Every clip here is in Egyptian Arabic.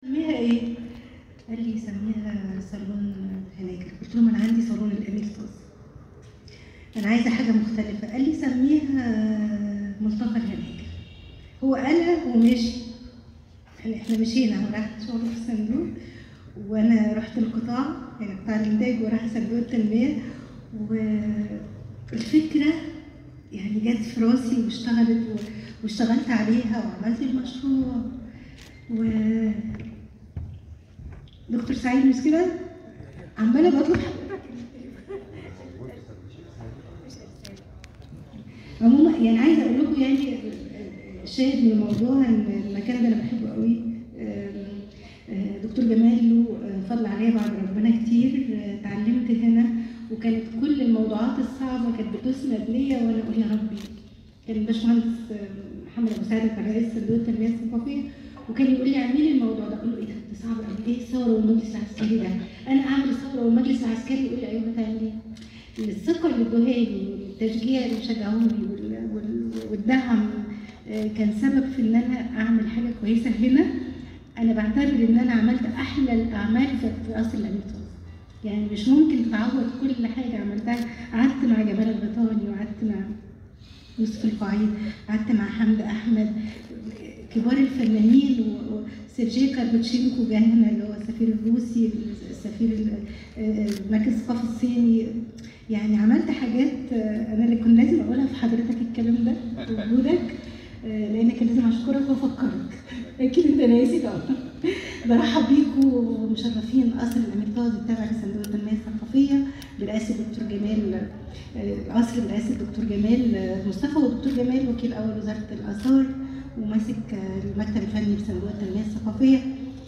سميها ايه؟ قال لي سميها صالون هناجر قلت له ما انا عندي صالون الامير توز انا عايزه حاجه مختلفه قال لي سميها ملتقى الهناجر هو قالها ومشي يعني احنا مشينا وراح شغل في الصندوق وانا رحت القطاع يعني قطاع الانتاج وراح صندوق التنميه والفكره يعني جت في راسي واشتغلت و- واشتغلت عليها وعملت المشروع و دكتور سعيد مش كده؟ عماله بطلب حضرتك عموما يعني عايزه اقول لكم يعني شاهد من الموضوع ان المكان ده انا بحبه قوي آم، آه، دكتور جمال له آه، فضل عليا بعد ربنا كتير آه، اتعلمت هنا وكانت كل الموضوعات الصعبه كانت بتسند ليا وانا اقول يا ربي كان الباشمهندس آه، محمد ابو سعد كان رئيس صندوق التنميه الثقافيه وكان يقول لي اعملي الموضوع ده اقول له ايه ده ده صعب قوي ايه الثوره والمجلس العسكري ده انا اعمل الثوره والمجلس العسكري يقول لي ايوه هتعمل ايه الثقه اللي ادوها لي والتشجيع اللي شجعوني وال- وال- والدعم آه، كان سبب في ان انا اعمل حاجه كويسه هنا انا بعتبر ان انا عملت احلى الاعمال في في قصر الامير فوزي يعني مش ممكن تتعوض كل حاجه عملتها قعدت مع جمال الغيطاني وقعدت مع يوسف القعيد قعدت مع حمد احمد كبار الفنانين و- وسيرجي كاربوتشينكو جه هنا اللي هو السفير الروسي السفير ال- آه، مركز الثقافه الصيني يعني عملت حاجات آه، انا اللي كنت لازم اقولها في حضرتك الكلام ده وجودك آه، لان كان لازم اشكرك وافكرك اكيد انت ناسي طبعا برحب بيكم ومشرفين قصر الاميركاز التابع لصندوق التنميه الثقافيه برئاسه الدكتور جمال آه، القصر برئاسه الدكتور جمال آه، مصطفى والدكتور جمال وكيل اول وزاره الاثار وماسك آه، المكتب الفني بصندوق التنميه الثقافيه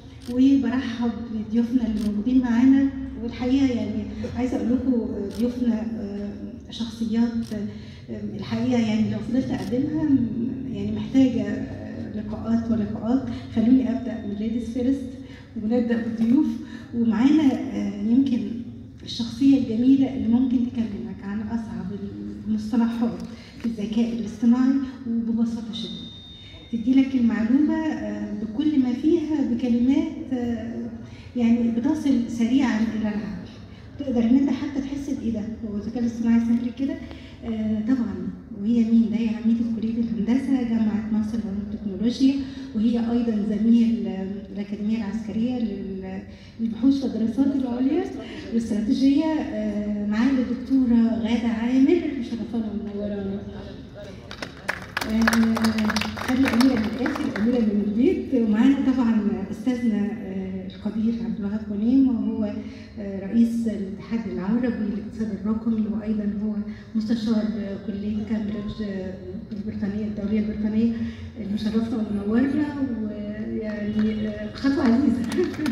وبرحب بضيوفنا اللي موجودين معانا والحقيقه يعني عايزه اقول لكم آه، ضيوفنا آه، شخصيات آه، الحقيقه يعني لو فضلت اقدمها م- يعني محتاجه آه، لقاءات ولقاءات خلوني ابدا من ليديز فيرست ونبدا بالضيوف ومعانا آه، يمكن الشخصيه الجميله اللي ممكن تكلمك عن اصعب المصطلحات في الذكاء الاصطناعي وببساطه شديده تدي لك المعلومه آه، بكل ما فيها بكلمات آه، يعني بتصل سريعا الى العقل تقدر ان انت حتى تحس بايه ده هو الذكاء الاصطناعي سهل كده آه طبعا وهي مين ده هي عميدة كلية الهندسة جامعة مصر للعلوم والتكنولوجيا وهي أيضا زميل آه، الأكاديمية العسكرية لل- للبحوث والدراسات العليا والاستراتيجية آه، معانا الدكتورة غادة عامر مشرفانا ومنورانا آه، خلي أميرة من الآخر أميرة من البيت ومعانا طبعا أستاذنا آه، القدير عبد الوهاب غنيم وهو آه، رئيس الاتحاد العربي للاقتصاد الرقمي وأيضا هو مستشار آه، كلية كامبريدج آه، البريطانية الدولية البريطانية اللي مشرفنا ومنورنا ويعني آه، خطوة عزيزة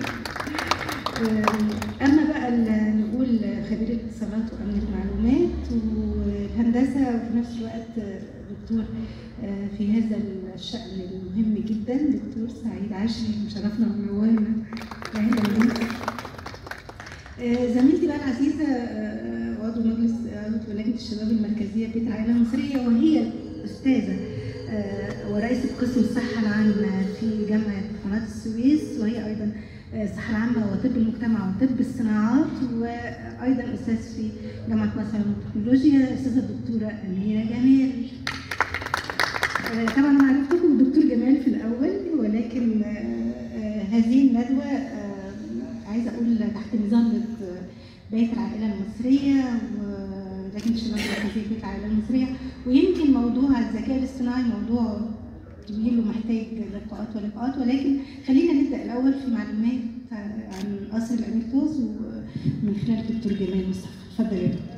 آه، أما بقى ال- نقول خبير الاتصالات وأمن المعلومات والهندسة وفي نفس الوقت آه، دكتور آه، في هذا الشأن المهم جدا دكتور سعيد عشري مشرفنا ومنورنا أهلا بيك آه، زميلتي بقى العزيزة آه، عضو مجلس عضو لجنة الشباب المركزية بيت العائلة المصرية وهي أستاذة آه، ورئيسة قسم الصحة العامة في جامعة قناة السويس وهي أيضا آه، الصحة العامة وطب المجتمع وطب الصناعات وأيضا أستاذ في جامعة مصر للتكنولوجيا أستاذة الدكتورة أميرة جمال آه، طبعا انا عرفتكم الدكتور جمال في الاول ولكن آه، آه، هذه الندوه آه، عايزه اقول تحت مظله آه، بيت العائله المصريه ولجنه الشباب المركزيه بيت العائله المصريه ويمكن موضوع الذكاء الاصطناعي موضوع طويل ومحتاج لقاءات ولقاءات ولكن خلينا نبدا الاول في معلومات عن قصر الامير توز ومن خلال الدكتور جمال مصطفى اتفضل يا دكتور